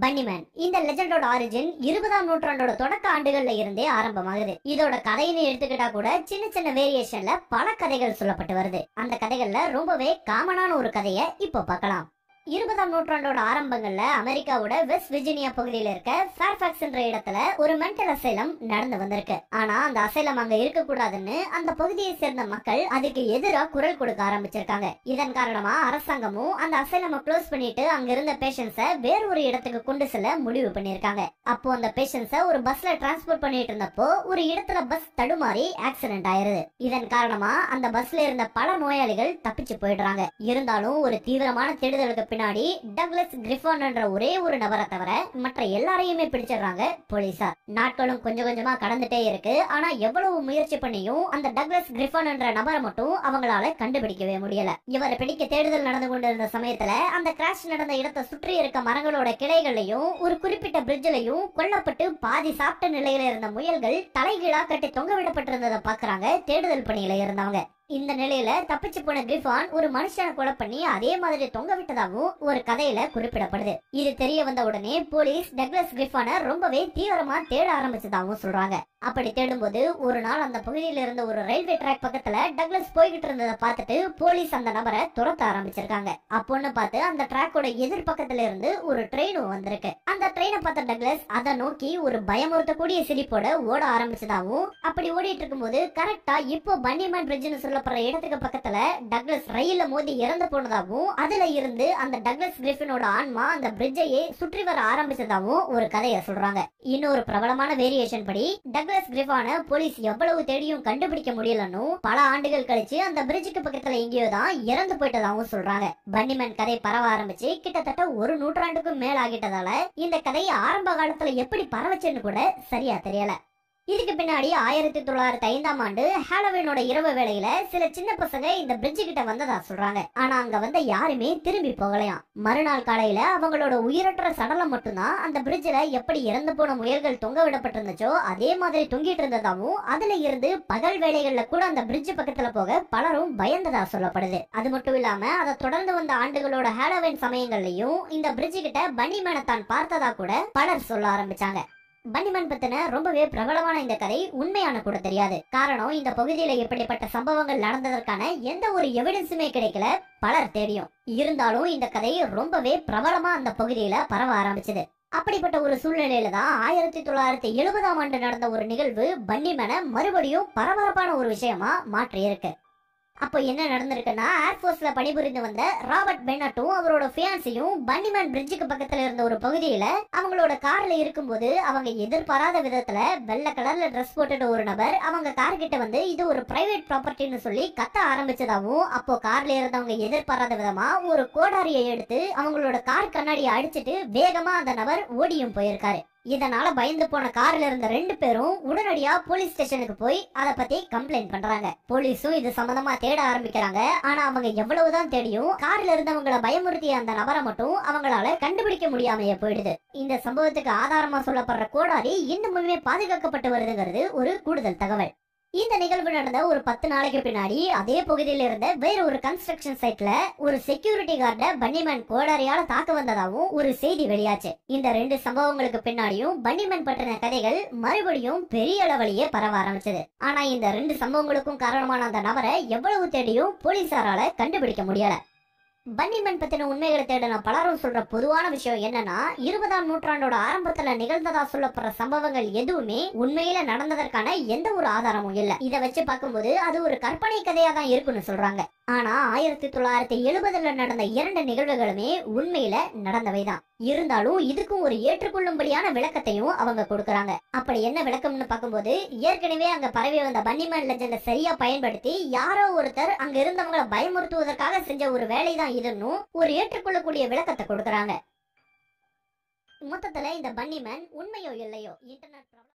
பன்னிமேன் இந்த லெஜெண்டோட ஆரிஜின் இருபதாம் நூற்றாண்டோட தொடக்க ஆண்டுகள்ல இருந்தே ஆரம்பமாகுது இதோட கதைன்னு எடுத்துக்கிட்டா கூட சின்ன சின்ன வேரியேஷன்ல பல கதைகள் சொல்லப்பட்டு வருது அந்த கதைகள்ல ரொம்பவே காமனான ஒரு கதையை இப்போ பார்க்கலாம் இருபதாம் நூற்றாண்டோட ஆரம்பங்கள்ல அமெரிக்காவோட வெஸ்ட் விர்ஜினியா பகுதியில இருக்க ஃபேர்ஃபாக்ஸ் என்ற இடத்துல ஒரு மென்டல் அசைலம் நடந்து வந்திருக்கு ஆனா அந்த அசைலம் அங்க இருக்க கூடாதுன்னு அந்த பகுதியை சேர்ந்த மக்கள் அதுக்கு எதிரா குரல் கொடுக்க ஆரம்பிச்சிருக்காங்க இதன் காரணமா அரசாங்கமும் அந்த அசைலம க்ளோஸ் பண்ணிட்டு அங்க இருந்த பேஷண்ட்ஸ வேற ஒரு இடத்துக்கு கொண்டு செல்ல முடிவு பண்ணிருக்காங்க அப்போ அந்த பேஷண்ட்ஸ ஒரு பஸ்ல டிரான்ஸ்போர்ட் பண்ணிட்டு இருந்தப்போ ஒரு இடத்துல பஸ் தடுமாறி ஆக்சிடென்ட் ஆயிருது இதன் காரணமா அந்த பஸ்ல இருந்த பல நோயாளிகள் தப்பிச்சு போயிடுறாங்க இருந்தாலும் ஒரு தீவிரமான தேடுதலுக்கு பின்னாடி டக்ளஸ் கிரிஃபான் என்ற ஒரே ஒரு நபரை தவிர மற்ற எல்லாரையுமே பிடிச்சிடுறாங்க போலீசார் நாட்களும் கொஞ்சம் கொஞ்சமா கடந்துட்டே இருக்கு ஆனா எவ்வளவு முயற்சி பண்ணியும் அந்த டக்ளஸ் கிரிஃபான் என்ற நபரை மட்டும் அவங்களால கண்டுபிடிக்கவே முடியல இவரை பிடிக்க தேடுதல் நடந்து கொண்டிருந்த சமயத்துல அந்த கிராஷ் நடந்த இடத்தை சுற்றி இருக்க மரங்களோட கிளைகளையும் ஒரு குறிப்பிட்ட பிரிட்ஜிலையும் கொல்லப்பட்டு பாதி சாப்பிட்ட நிலையில இருந்த முயல்கள் தலைகீழா கட்டி தொங்க விடப்பட்டிருந்ததை பாக்குறாங்க தேடுதல் பணியில இருந்தவங்க இந்த நிலையில தப்பிச்சு போன கிரிஃபான் ஒரு மனுஷனை கொலை பண்ணி அதே மாதிரி தொங்க விட்டதாகவும் ஒரு கதையில குறிப்பிடப்படுது இது தெரிய வந்த உடனே போலீஸ் டக்ளஸ் கிரிஃபானை ரொம்பவே தீவிரமா தேட ஆரம்பிச்சதாகவும் சொல்றாங்க அப்படி தேடும்போது ஒரு நாள் அந்த பகுதியில இருந்த ஒரு ரயில்வே ட்ராக் பக்கத்துல டக்ளஸ் போய்கிட்டு இருந்ததை பார்த்துட்டு போலீஸ் அந்த நபரை துரத்த ஆரம்பிச்சிருக்காங்க அப்போன்னு பார்த்து அந்த ட்ராக்கோட எதிர் பக்கத்துல இருந்து ஒரு ட்ரெயினும் வந்திருக்கு அந்த ட்ரெயினை பார்த்த டக்ளஸ் அதை நோக்கி ஒரு பயமுறுத்தக்கூடிய சிரிப்போட ஓட ஆரம்பிச்சதாகவும் அப்படி ஓடிட்டு இருக்கும்போது கரெக்டா இப்போ பன்னிமேன் பிரிட்ஜ்னு சொல்லப்படுற இடத்துக்கு பக்கத்துல டக்ளஸ் ரயில்ல மோதி இறந்து போனதாகவும் அதுல இருந்து அந்த டக்ளஸ் கிரிஃபினோட ஆன்மா அந்த பிரிட்ஜையே சுற்றி வர ஆரம்பிச்சதாகவும் ஒரு கதையை சொல்றாங்க இன்னொரு பிரபலமான வேரியேஷன் படி டக்ளஸ் கிரிஃபான போலீஸ் எவ்வளவு தேடியும் கண்டுபிடிக்க முடியலன்னு பல ஆண்டுகள் கழிச்சு அந்த பிரிட்ஜுக்கு பக்கத்துல எங்கேயோ தான் இறந்து போயிட்டதாகவும் சொல்றாங்க பன்னிமேன் கதை பரவ ஆரம்பிச்சு கிட்டத்தட்ட ஒரு நூற்றாண்டுக்கும் மேல் ஆகிட்டதால இந்த கதை ஆரம்ப காலத்துல எப்படி பரவச்சுன்னு கூட சரியா தெரியல இதுக்கு பின்னாடி ஆயிரத்தி தொள்ளாயிரத்தி ஐந்தாம் ஆண்டு ஹாலோவினோட இரவு வேளையில சில சின்ன பசங்க இந்த பிரிட்ஜ் கிட்ட வந்ததா சொல்றாங்க ஆனா அங்க வந்த யாருமே திரும்பி போகலையாம் மறுநாள் காலையில அவங்களோட உயிரற்ற சடலம் மட்டும்தான் அந்த பிரிட்ஜ்ல எப்படி இறந்து போன முயல்கள் தொங்க விடப்பட்டிருந்துச்சோ அதே மாதிரி தொங்கிட்டு இருந்ததாவும் அதுல இருந்து பகல் வேளைகள்ல கூட அந்த பிரிட்ஜ் பக்கத்துல போக பலரும் பயந்ததா சொல்லப்படுது அது மட்டும் இல்லாம அதை தொடர்ந்து வந்த ஆண்டுகளோட ஹாலோவின் சமயங்கள்லயும் இந்த பிரிட்ஜ் கிட்ட பன்னி தான் பார்த்ததா கூட பலர் சொல்ல ஆரம்பிச்சாங்க பன்னிமன் பத்தின ரொம்பவே பிரபலமான இந்த கதை உண்மையான கூட தெரியாது காரணம் இந்த பகுதியில இப்படிப்பட்ட சம்பவங்கள் நடந்ததற்கான எந்த ஒரு எவிடன்ஸுமே கிடைக்கல பலர் தெரியும் இருந்தாலும் இந்த கதை ரொம்பவே பிரபலமா அந்த பகுதியில பரவ ஆரம்பிச்சது அப்படிப்பட்ட ஒரு சூழ்நிலையில தான் ஆயிரத்தி தொள்ளாயிரத்தி எழுபதாம் ஆண்டு நடந்த ஒரு நிகழ்வு பன்னிமனை மறுபடியும் பரபரப்பான ஒரு விஷயமா மாற்றி இருக்கு அப்போ என்ன நடந்திருக்குன்னா ஏர்ஃபோர்ஸ்ல பணிபுரிந்து வந்த ராபர்ட் பென்னட்டும் அவரோட ஃபியான்சியும் பன்னிமேன் பிரிட்ஜுக்கு பக்கத்துல இருந்த ஒரு பகுதியில அவங்களோட கார்ல இருக்கும்போது அவங்க எதிர்பாராத விதத்துல வெள்ளை கலர்ல ட்ரெஸ் போட்டுட்ட ஒரு நபர் அவங்க கார் கிட்ட வந்து இது ஒரு பிரைவேட் ப்ராப்பர்ட்டின்னு சொல்லி கத்த ஆரம்பிச்சதாவும் அப்போ கார்ல இருந்தவங்க எதிர்பாராத விதமா ஒரு கோடாரியை எடுத்து அவங்களோட கார் கண்ணாடியை அடிச்சிட்டு வேகமா அந்த நபர் ஓடியும் போயிருக்காரு இதனால பயந்து போன கார்ல இருந்த ரெண்டு பேரும் உடனடியா போலீஸ் ஸ்டேஷனுக்கு போய் அத பத்தி கம்ப்ளைண்ட் பண்றாங்க போலீஸும் இது சம்பந்தமா தேட ஆரம்பிக்கிறாங்க ஆனா அவங்க எவ்வளவுதான் தேடியும் கார்ல இருந்தவங்கள பயமுறுத்திய அந்த நபரை மட்டும் அவங்களால கண்டுபிடிக்க முடியாமையே போயிடுது இந்த சம்பவத்துக்கு ஆதாரமா சொல்லப்படுற கோடாரி இன்னுமுமே பாதுகாக்கப்பட்டு வருதுங்கிறது ஒரு கூடுதல் தகவல் இந்த நிகழ்வு நடந்த ஒரு பத்து நாளைக்கு பின்னாடி அதே பகுதியில இருந்த வேற ஒரு கன்ஸ்ட்ரக்ஷன் சைட்ல ஒரு செக்யூரிட்டி கார்ட பன்னிமேன் கோடாரியால தாக்க வந்ததாகவும் ஒரு செய்தி வெளியாச்சு இந்த ரெண்டு சம்பவங்களுக்கு பின்னாடியும் பன்னிமேன் பற்றின கதைகள் மறுபடியும் பெரிய அளவிலேயே பரவ ஆரம்பிச்சது ஆனா இந்த ரெண்டு சம்பவங்களுக்கும் காரணமான அந்த நபரை எவ்வளவு தேடியும் போலீசாரால கண்டுபிடிக்க முடியல பன்னிமன் பத்தின உண்மைகளை தேடின பலரும் சொல்ற பொதுவான விஷயம் என்னன்னா இருபதாம் நூற்றாண்டோட ஆரம்பத்துல நிகழ்ந்ததா சொல்லப்படுற சம்பவங்கள் எதுவுமே உண்மையில நடந்ததற்கான எந்த ஒரு ஆதாரமும் இல்ல இத வச்சு பார்க்கும்போது அது ஒரு கற்பனை கதையா தான் இருக்குன்னு சொல்றாங்க ஆனா ஆயிரத்தி தொள்ளாயிரத்தி எழுபதுல நடந்த இரண்டு நிகழ்வுகளுமே உண்மையில நடந்தவைதான் இருந்தாலும் இதுக்கும் ஒரு ஏற்றுக்கொள்ளும்படியான விளக்கத்தையும் அவங்க கொடுக்கறாங்க அப்படி என்ன விளக்கம்னு பார்க்கும்போது ஏற்கனவே அங்க பரவி வந்த பன்னிமன் லெஜெண்ட சரியா பயன்படுத்தி யாரோ ஒருத்தர் அங்க இருந்தவங்களை பயமுறுத்துவதற்காக செஞ்ச ஒரு வேலைதான் இதுன்னும் ஒரு ஏற்றுக்கொள்ளக்கூடிய விளக்கத்தை கொடுக்கறாங்க மொத்தத்துல இந்த பன்னிமன் உண்மையோ இல்லையோ இன்டர்நெட்